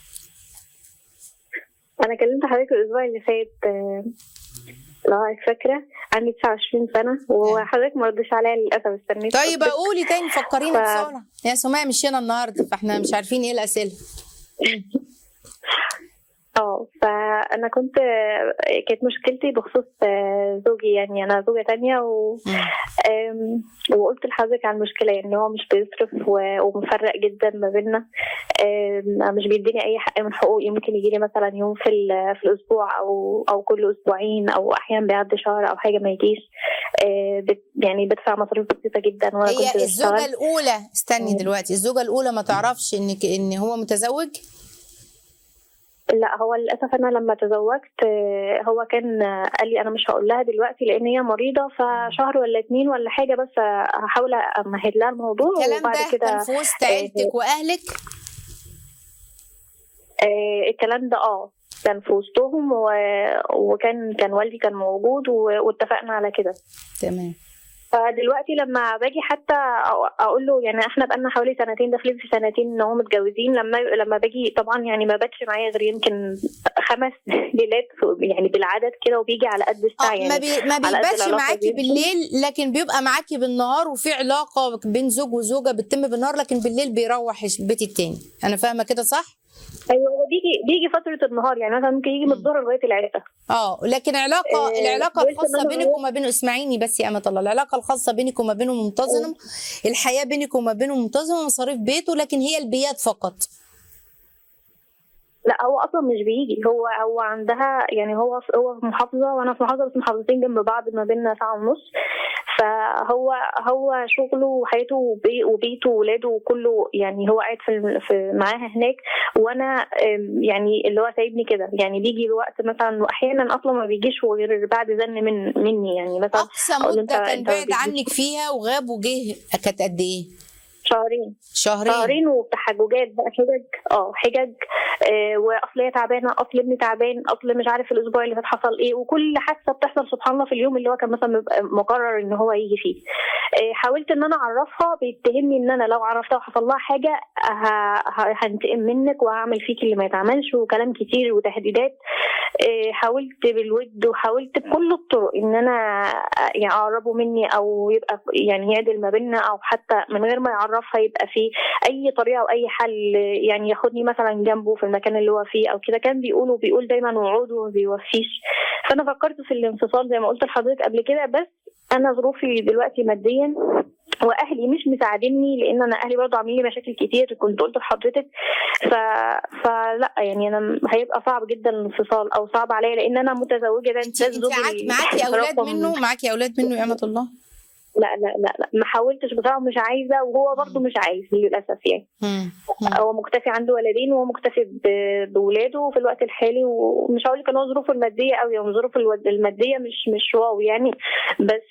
انا كلمت حضرتك الاسبوع اللي فات آه، لو حضرتك فاكره عندي 29 سنه وحضرتك ما ردش عليا للاسف استنيت طيب ردك. قولي تاني فكرينا ف- بسرعة يا سماء مشينا النهاردة فاحنا مش عارفين ايه الأسئلة اه فانا كنت كانت مشكلتي بخصوص آه، زوجي يعني انا زوجة تانية و... مم. آم، وقلت لحضرتك عن المشكلة يعني هو مش بيصرف و- ومفرق جدا ما بيننا آم، مش بيديني أي حق من حقوقي ممكن يجيلي مثلا يوم في ال- في الأسبوع أو أو كل أسبوعين أو أحيانا بيعدي شهر أو حاجة ما يجيش آه، بت- يعني بدفع مصاريف بسيطة جدا وأنا كنت هي الزوجة بشتغل الأولى استني مم. دلوقتي الزوجة الأولى ما تعرفش إنك إن هو متزوج لا هو للاسف انا لما تزوجت آه، هو كان آه، قال لي انا مش هقول لها دلوقتي لان هي مريضه فشهر ولا اتنين ولا حاجه بس آه، هحاول امهد لها الموضوع الكلام وبعد ده كده كان في وسط عيلتك وأهلك آه، الكلام ده اه كان في وسطهم و... وكان كان والدي كان موجود و... واتفقنا على كده تمام فدلوقتي لما باجي حتى أ- اقول له يعني احنا بقالنا حوالي سنتين داخلين في سنتين ان هو متجوزين لما لما باجي طبعا يعني ما باتش معايا غير يمكن خمس ليلات يعني بالعدد كده وبيجي على قد الساعه اه ما, يعني بي ما على قد بيباتش العلاقة معاكي دي. بالليل لكن بيبقى معاكي بالنهار وفي علاقة بين زوج وزوجة بتتم بالنهار لكن بالليل بيروح البيت التاني أنا فاهمة كده صح؟ ايوه هو بيجي بيجي فتره النهار يعني مثلا ممكن يجي من الظهر لغايه العشاء اه لكن علاقة آه، العلاقة قلت الخاصة إن أنا بينك وما بينه اسمعيني بس يا أمة الله العلاقة الخاصة بينك وما بينه منتظمة الحياة بينك وما بينه منتظمة مصاريف بيته لكن هي البيات فقط لا هو اصلا مش بيجي هو هو عندها يعني هو في هو في محافظه وانا في محافظه بس محافظتين جنب بعض ما بيننا ساعه ونص فهو هو شغله وحياته وبي- وبيته وولاده وكله يعني هو قاعد في, في معاها هناك وانا أم، يعني اللي هو سايبني كده يعني بيجي الوقت مثلا واحيانا اصلا ما بيجيش غير بعد زن من مني يعني مثلا أقصى أقول له مدة أنت- كان أنت بعد بتجيش. عنك فيها وغاب وجه كانت قد إيه؟ شهرين شهرين شهرين وبتحججات بقى حجج اه حجج آه واصل هي تعبانه اصل ابني تعبان اصل مش عارف الاسبوع اللي فات حصل ايه وكل حادثه بتحصل سبحان الله في اليوم اللي هو كان مثلا بيبقى مقرر ان هو يجي فيه آه حاولت ان انا اعرفها بيتهمني ان انا لو عرفتها وحصل لها حاجه ه- ه- هنتقم منك وهعمل فيك اللي ما يتعملش وكلام كتير وتهديدات آه حاولت بالود وحاولت بكل الطرق ان انا يعني اقربه مني او يبقى يعني يعدل ما بيننا او حتى من غير ما يعرفها يبقى في اي طريقه او اي حل يعني ياخدني مثلا جنبه في المكان اللي هو فيه او كده كان بيقول وبيقول دايما وعوده وما بيوفيش فانا فكرت في الانفصال زي ما قلت لحضرتك قبل كده بس انا ظروفي دلوقتي ماديا واهلي مش مساعديني لان انا اهلي برضه عاملين لي مشاكل كتير كنت قلت لحضرتك ف... فلا يعني انا هيبقى صعب جدا الانفصال او صعب عليا لان انا متزوجه ده انت انت معاكي معاكي اولاد رقم- منه معاكي اولاد منه يا امه الله لا لا لا لا ما حاولتش بصراحه مش عايزه وهو برضه مش عايز للاسف يعني مم. مم. هو مكتفي عنده ولدين وهو مكتفي ب- بولاده في الوقت الحالي ومش هقول لك ان هو ظروفه الماديه قوي هو ظروفه الو- الماديه مش مش واو يعني بس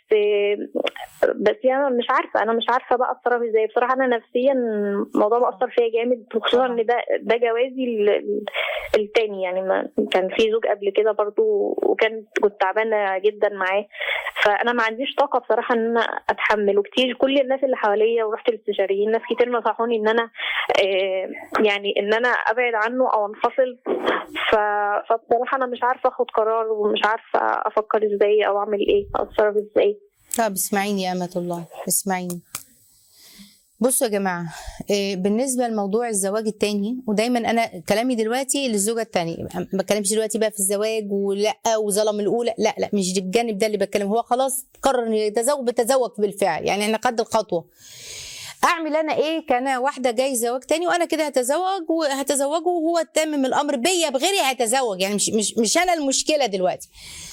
بس يعني أنا مش عارفه انا مش عارفه بقى اتصرف ازاي بصراحه انا نفسيا الموضوع مأثر فيا جامد خصوصا ان ده ده جوازي ال- ال- التاني يعني ما كان في زوج قبل كده برضو وكان كنت تعبانه جدا معاه فانا ما عنديش طاقه بصراحه ان انا اتحمل وكتير كل الناس اللي حواليا ورحت للاستشاريين ناس كتير نصحوني ان انا آه، يعني ان انا ابعد عنه او انفصل ف... فبصراحه انا مش عارفه اخد قرار ومش عارفه افكر ازاي او اعمل ايه او اتصرف ازاي طب اسمعيني يا أمة الله اسمعيني بصوا يا جماعة إيه، بالنسبة لموضوع الزواج التاني ودايما أنا كلامي دلوقتي للزوجة التانية ما بتكلمش دلوقتي بقى في الزواج ولا وظلم الأولى لا لا مش الجانب ده اللي بتكلم هو خلاص قرر إنه يتزوج بتزوج بالفعل يعني أنا قد الخطوة اعمل انا ايه كان واحده جاي زواج تاني وانا كده هتزوج وهتزوجه وهو تمم الامر بيا بغيري هيتزوج يعني مش مش مش انا المشكله دلوقتي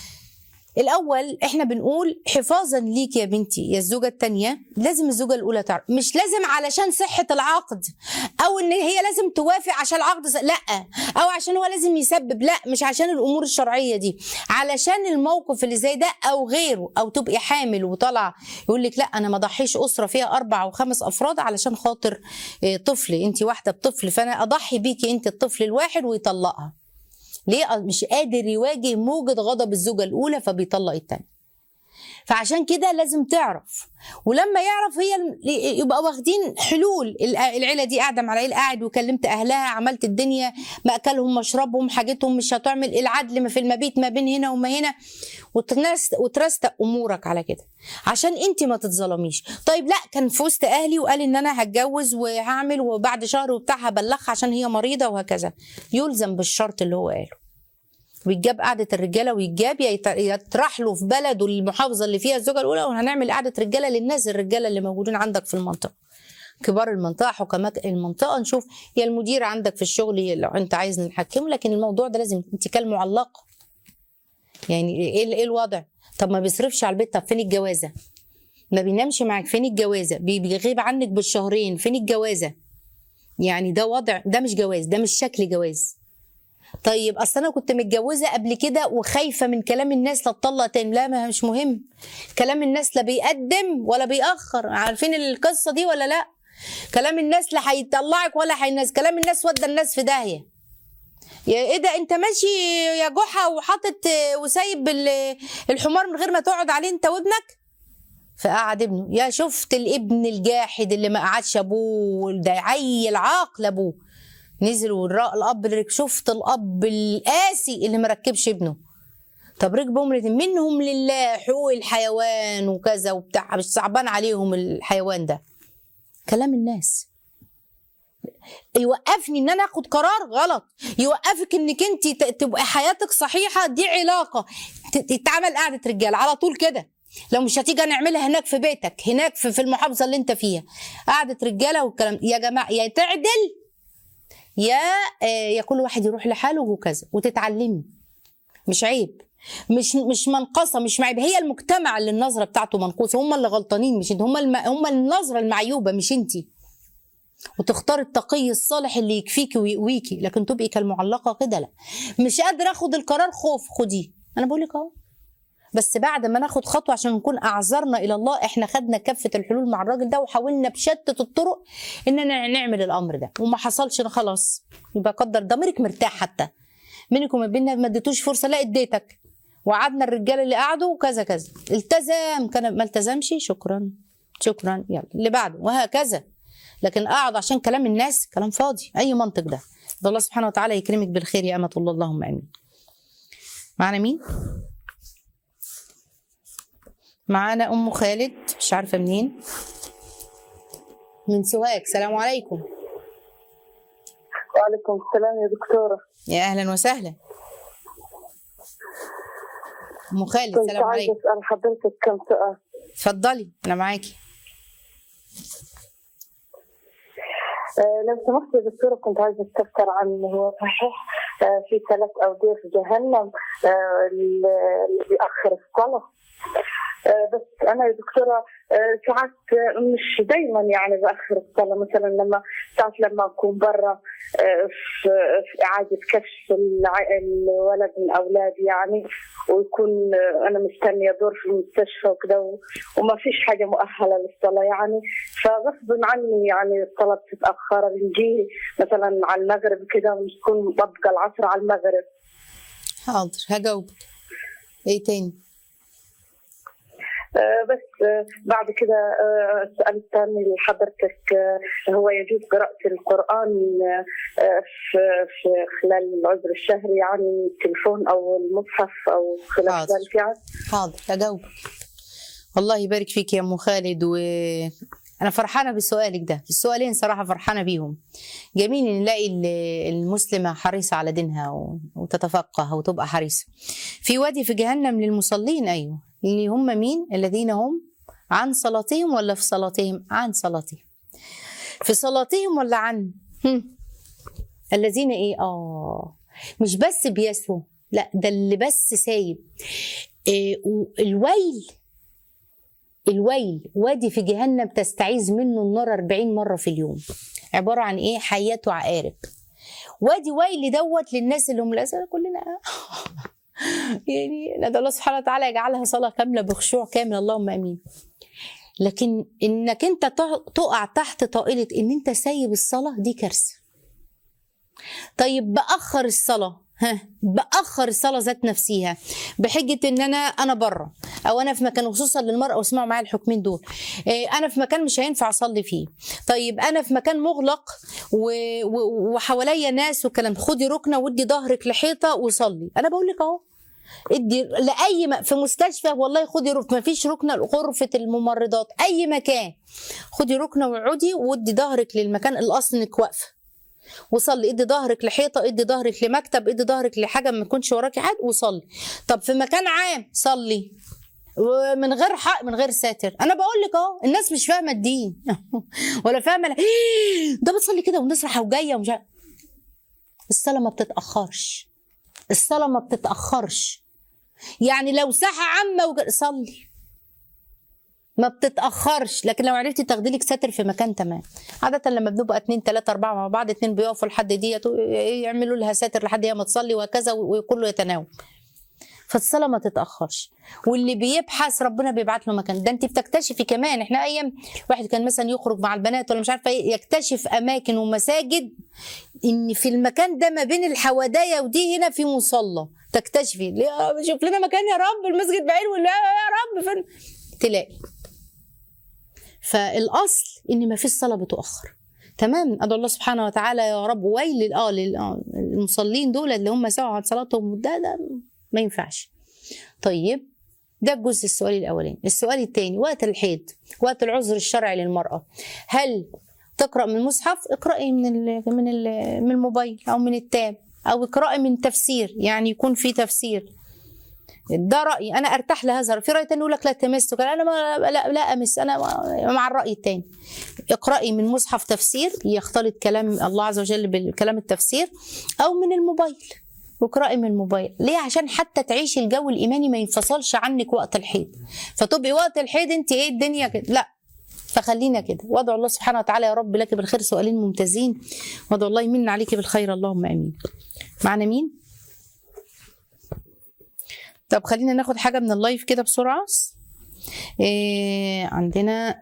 الاول احنا بنقول حفاظا ليك يا بنتي يا الزوجه الثانيه لازم الزوجه الاولى تعرف مش لازم علشان صحه العقد او ان هي لازم توافق عشان العقد س- لا او عشان هو لازم يسبب لا مش عشان الامور الشرعيه دي علشان الموقف اللي زي ده او غيره او تبقي حامل وطالعه يقول لك لا انا ما ضحيش اسره فيها اربع وخمس افراد علشان خاطر آه، طفل انت واحده بطفل فانا اضحي بيكي انت الطفل الواحد ويطلقها ليه مش قادر يواجه موجة غضب الزوجة الأولى فبيطلق التانية فعشان كده لازم تعرف ولما يعرف هي ال- يبقى واخدين حلول الع- العيله دي قاعده مع العيله قاعد وكلمت اهلها عملت الدنيا ماكلهم مشربهم حاجتهم مش هتعمل العدل ما في المبيت ما بين هنا وما هنا وتنس- وترستق امورك على كده عشان انت ما تتظلميش طيب لا كان في وسط اهلي وقال ان انا هتجوز وهعمل وبعد شهر وبتاع هبلغها عشان هي مريضه وهكذا يلزم بالشرط اللي هو قاله ويتجاب قعدة الرجالة ويتجاب يا يت- يطرح له في بلده المحافظة اللي فيها الزوجة الأولى وهنعمل قعدة رجالة للناس الرجالة اللي موجودين عندك في المنطقة كبار المنطقة حكماء المنطقة نشوف يا المدير عندك في الشغل لو أنت عايز نحكمه لكن الموضوع ده لازم أنت كالمعلقة يعني إيه إيه الوضع طب ما بيصرفش على البيت طب فين الجوازة ما بينامش معاك فين الجوازة بي- بيغيب عنك بالشهرين فين الجوازة يعني ده وضع ده مش جواز ده مش شكل جواز طيب اصل انا كنت متجوزه قبل كده وخايفه من كلام الناس لا اتطلق تاني لا ما مش مهم كلام الناس لا بيقدم ولا بيأخر عارفين القصه دي ولا لا كلام الناس لا هيطلعك ولا هينزل كلام الناس ودى الناس في داهيه يا ايه ده انت ماشي يا جحا وحاطط آه، وسايب ال- الحمار من غير ما تقعد عليه انت وابنك فقعد ابنه يا شفت الابن الجاحد اللي ما قعدش ابوه ده عيل عاقل ابوه نزل والرا- الاب اللي رك- شفت الاب القاسي اللي مركبش ابنه طب ركبهم الاتنين منهم لله حقوق الحيوان وكذا وبتاع مش صعبان عليهم الحيوان ده كلام الناس يوقفني ان انا اخد قرار غلط يوقفك انك انت ت- تبقى حياتك صحيحه دي علاقه ت- تتعمل قعده رجال على طول كده لو مش هتيجي نعملها هناك في بيتك هناك في, في المحافظه اللي انت فيها قعده رجاله والكلام يا جماعه يا تعدل يا آه، يا كل واحد يروح لحاله وكذا وتتعلمي مش عيب مش مش منقصه مش معيب هي المجتمع اللي النظره بتاعته منقوصه هم اللي غلطانين مش انت هم الم... هم النظره المعيوبه مش انت وتختار التقي الصالح اللي يكفيكي ويقويكي لكن تبقي كالمعلقه كده لا مش قادره اخد القرار خوف خديه انا بقول لك اهو بس بعد ما ناخد خطوه عشان نكون اعذرنا الى الله احنا خدنا كافه الحلول مع الراجل ده وحاولنا بشتى الطرق اننا نعمل الامر ده وما حصلش خلاص يبقى قدر ضميرك مرتاح حتى منكم وما بيننا ما اديتوش فرصه لا اديتك وقعدنا الرجاله اللي قعدوا وكذا كذا التزم كان ما التزمش شكرا شكرا يلا اللي بعده وهكذا لكن اقعد عشان كلام الناس كلام فاضي اي منطق ده ده الله سبحانه وتعالى يكرمك بالخير يا امه الله اللهم امين معانا مين معانا ام خالد مش عارفه منين من سوهاج سلام عليكم وعليكم السلام يا دكتورة يا اهلا وسهلا ام خالد كنت سلام عايزة عليكم أسأل حضرتك كم سؤال اتفضلي انا معاكي آه، لو سمحت يا دكتورة كنت عايزة أستفسر عن هو صحيح آه، في ثلاث أودية في جهنم آه، اللي بيأخر الصلاة آه، بس أنا يا دكتورة آه، ساعات آه، مش دايما يعني بأخر الصلاة مثلا لما ساعات لما أكون برا آه، في في إعادة كشف الع- الولد من أولادي يعني ويكون آه، أنا مستنية دور في المستشفى وكده و- وما فيش حاجة مؤهلة للصلاة يعني فغصب عني يعني الصلاة بتتأخر بنجي مثلا على المغرب كده ونكون ببقى العصر على المغرب حاضر هجاوبك ايه تاني آه، بس آه، بعد كده آه، السؤال الثاني لحضرتك آه، هو يجوز قراءة القرآن آه، في في خلال العذر الشهري يعني التليفون أو المصحف أو خلاف حاضر. ذلك يعني حاضر هجاوبك الله يبارك فيك يا ام خالد و انا فرحانه بسؤالك ده السؤالين صراحه فرحانه بيهم جميل ان نلاقي ال- المسلمه حريصه على دينها و- وتتفقه وتبقى حريصه في وادي في جهنم للمصلين ايوه اللي هم مين الذين هم عن صلاتهم ولا في صلاتهم عن صلاتهم في صلاتهم ولا عن هم. الذين ايه اه مش بس بيسهوا لا ده اللي بس سايب إيه الويل الويل وادي في جهنم تستعيذ منه النار 40 مرة في اليوم عبارة عن ايه حيات وعقارب وادي ويل دوت للناس اللي هم للأسف كلنا يعني ندعو الله سبحانه وتعالى يجعلها صلاة كاملة بخشوع كامل اللهم امين لكن انك انت تع- تقع تحت طائلة ان انت سايب الصلاة دي كارثة طيب بأخر الصلاة ها بأخر الصلاة ذات نفسها بحجة ان انا انا بره او انا في مكان خصوصا للمرأة واسمعوا معايا الحكمين دول إيه، انا في مكان مش هينفع اصلي فيه طيب انا في مكان مغلق و- و- وحواليا ناس وكلام خدي ركنه وادي ظهرك لحيطه وصلي انا بقول لك اهو ادي لاي م... في مستشفى والله خدي ركنه ما فيش ركنه لغرفه الممرضات اي مكان خدي ركنه واقعدي وادي ظهرك للمكان الاصل انك واقفه وصلي ادي ظهرك لحيطه ادي ظهرك لمكتب ادي ظهرك لحاجه ما يكونش وراكي حد وصلي طب في مكان عام صلي ومن غير حق من غير ساتر انا بقول لك اهو الناس مش فاهمه الدين ولا فاهمه لا- ده بتصلي كده والناس رايحه وجايه ومش عارف. الصلاه ما بتتاخرش الصلاه ما بتتاخرش يعني لو ساحه عامه وج... صلي ما بتتاخرش لكن لو عرفتي تاخدي لك ساتر في مكان تمام عاده لما بنبقى اتنين تلاته اربعه مع بعض اتنين بيقفوا لحد ديت يعملوا لها ساتر لحد هي ما تصلي وهكذا وكله يتناوب فالصلاه ما تتاخرش واللي بيبحث ربنا بيبعت له مكان ده انت بتكتشفي كمان احنا ايام واحد كان مثلا يخرج مع البنات ولا مش عارفه ايه يكتشف اماكن ومساجد ان في المكان ده ما بين الحوادايا ودي هنا في مصلى تكتشفي ليه شوف لنا مكان يا رب المسجد بعيد ولا يا رب فين تلاقي فالاصل ان ما فيش صلاه بتؤخر تمام ادعو الله سبحانه وتعالى يا رب ويل اه لل- آه، المصلين دول اللي هم سوا عن صلاتهم ده ده ما ينفعش طيب ده الجزء السؤال الاولاني السؤال الثاني وقت الحيض وقت العذر الشرعي للمراه هل تقرا من المصحف اقراي من ال من ال من الموبايل او من التاب او اقراي من تفسير يعني يكون في تفسير ده رايي انا ارتاح لهذا في راي تاني يقول لك لا تمس وكذا. انا ما لا, لا امس انا مع الراي الثاني اقراي من مصحف تفسير يختلط كلام الله عز وجل بالكلام التفسير او من الموبايل واقراي من الموبايل ليه عشان حتى تعيشي الجو الايماني ما ينفصلش عنك وقت الحيض فتبقي وقت الحيض انت ايه الدنيا كده لا فخلينا كده وادعو الله سبحانه وتعالى يا رب لك بالخير سؤالين ممتازين وادعو الله يمن عليك بالخير اللهم امين معنا مين طب خلينا ناخد حاجه من اللايف كده بسرعه إيه عندنا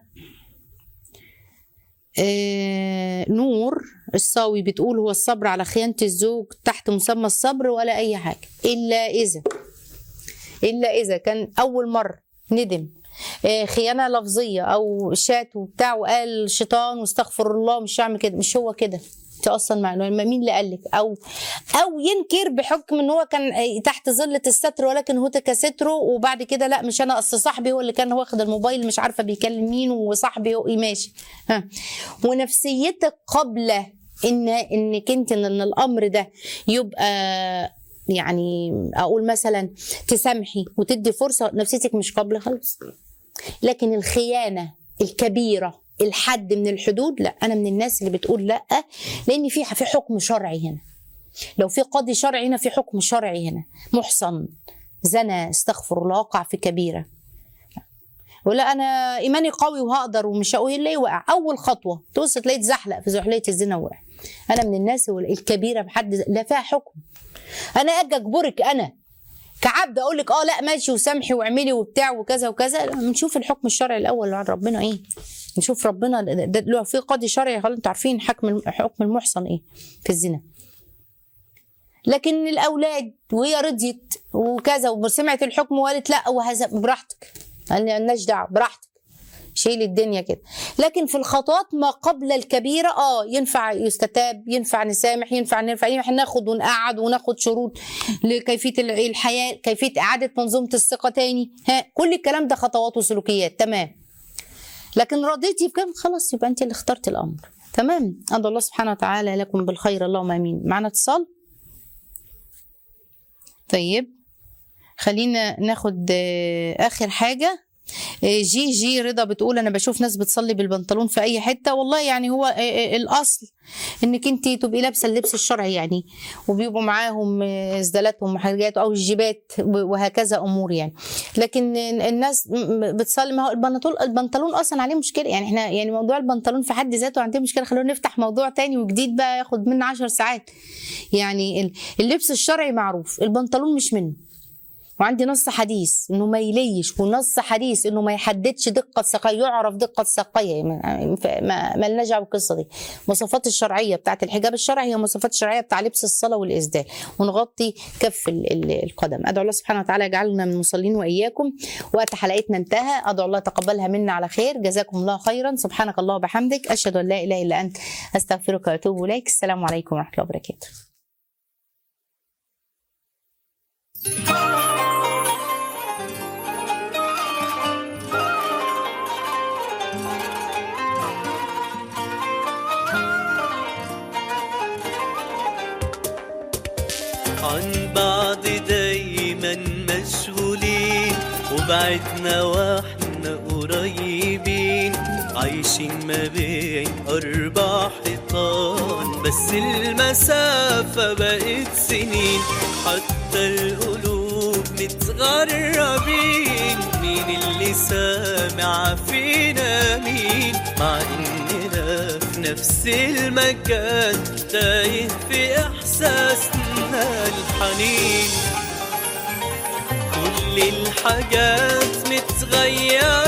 إيه نور الصاوي بتقول هو الصبر على خيانة الزوج تحت مسمى الصبر ولا أي حاجة إلا إذا إلا إذا كان أول مرة ندم إيه خيانة لفظية أو شات وبتاع وقال شيطان واستغفر الله مش هعمل كده مش هو كده انت اصلا مع مين اللي قال لك او او ينكر بحكم ان هو كان تحت ظله الستر ولكن هتك ستره وبعد كده لا مش انا اصل صاحبي هو اللي كان واخد الموبايل مش عارفه بيكلم مين وصاحبي هو ماشي ها ونفسيتك قبل ان انك انت ان الامر ده يبقى يعني اقول مثلا تسامحي وتدي فرصه نفسيتك مش قابله خالص لكن الخيانه الكبيره الحد من الحدود لا انا من الناس اللي بتقول لا لان في في حكم شرعي هنا لو في قاضي شرعي هنا في حكم شرعي هنا محصن زنى استغفر الله وقع في كبيره ولا انا ايماني قوي وهقدر ومش هقول ليه وقع اول خطوه تبص تلاقي اتزحلق في زحليه الزنا وقع انا من الناس الكبيره بحد لا فيها حكم انا اجي اجبرك انا كعبد اقول لك اه لا ماشي وسامحي واعملي وبتاع وكذا وكذا نشوف الحكم الشرعي الاول عن ربنا ايه نشوف ربنا ده لو في قاضي شرعي خلاص انتوا عارفين حكم حكم المحصن ايه في الزنا لكن الاولاد وهي رضيت وكذا وسمعت الحكم وقالت لا وهذا براحتك مالناش دعوه براحتك شيل الدنيا كده لكن في الخطوات ما قبل الكبيرة اه ينفع يستتاب ينفع نسامح ينفع نرفع ينفع ناخد ونقعد وناخد شروط لكيفية الحياة كيفية إعادة منظومة الثقة تاني ها كل الكلام ده خطوات وسلوكيات تمام لكن رضيتي بكام خلاص يبقى انت اللي اخترت الامر تمام ادعو الله سبحانه وتعالى لكم بالخير اللهم امين معنا اتصال طيب خلينا ناخد اخر حاجه جي جي رضا بتقول انا بشوف ناس بتصلي بالبنطلون في اي حته والله يعني هو الاصل انك انت تبقي لابسه اللبس الشرعي يعني وبيبقوا معاهم ازدالاتهم وحاجات او الجيبات وهكذا امور يعني لكن الناس بتصلي ما هو البنطلون البنطلون اصلا عليه مشكله يعني احنا يعني موضوع البنطلون في حد ذاته عندنا مشكله خلونا نفتح موضوع تاني وجديد بقى ياخد منا 10 ساعات يعني اللبس الشرعي معروف البنطلون مش منه وعندي نص حديث انه ما يليش ونص حديث انه ما يحددش دقه ساقيه يعرف دقه ساقيه ما لناش دعوه بالقصه دي المواصفات الشرعيه بتاعت الحجاب الشرعي هي المواصفات الشرعيه بتاع لبس الصلاه والاسدال ونغطي كف القدم ادعو الله سبحانه وتعالى يجعلنا من المصلين واياكم وقت حلقتنا انتهى ادعو الله تقبلها منا على خير جزاكم الله خيرا سبحانك الله وبحمدك اشهد ان لا اله الا انت استغفرك واتوب اليك السلام عليكم ورحمه الله وبركاته عن بعض دايما مشغولين وبعدنا واحنا قريبين عايشين ما بين أربع حيطان بس المسافة بقت سنين حتى القلوب متغربين مين اللي سامع فينا مين مع إننا في نفس المكان تايه في إحساسنا الحنين كل الحاجات متغيرة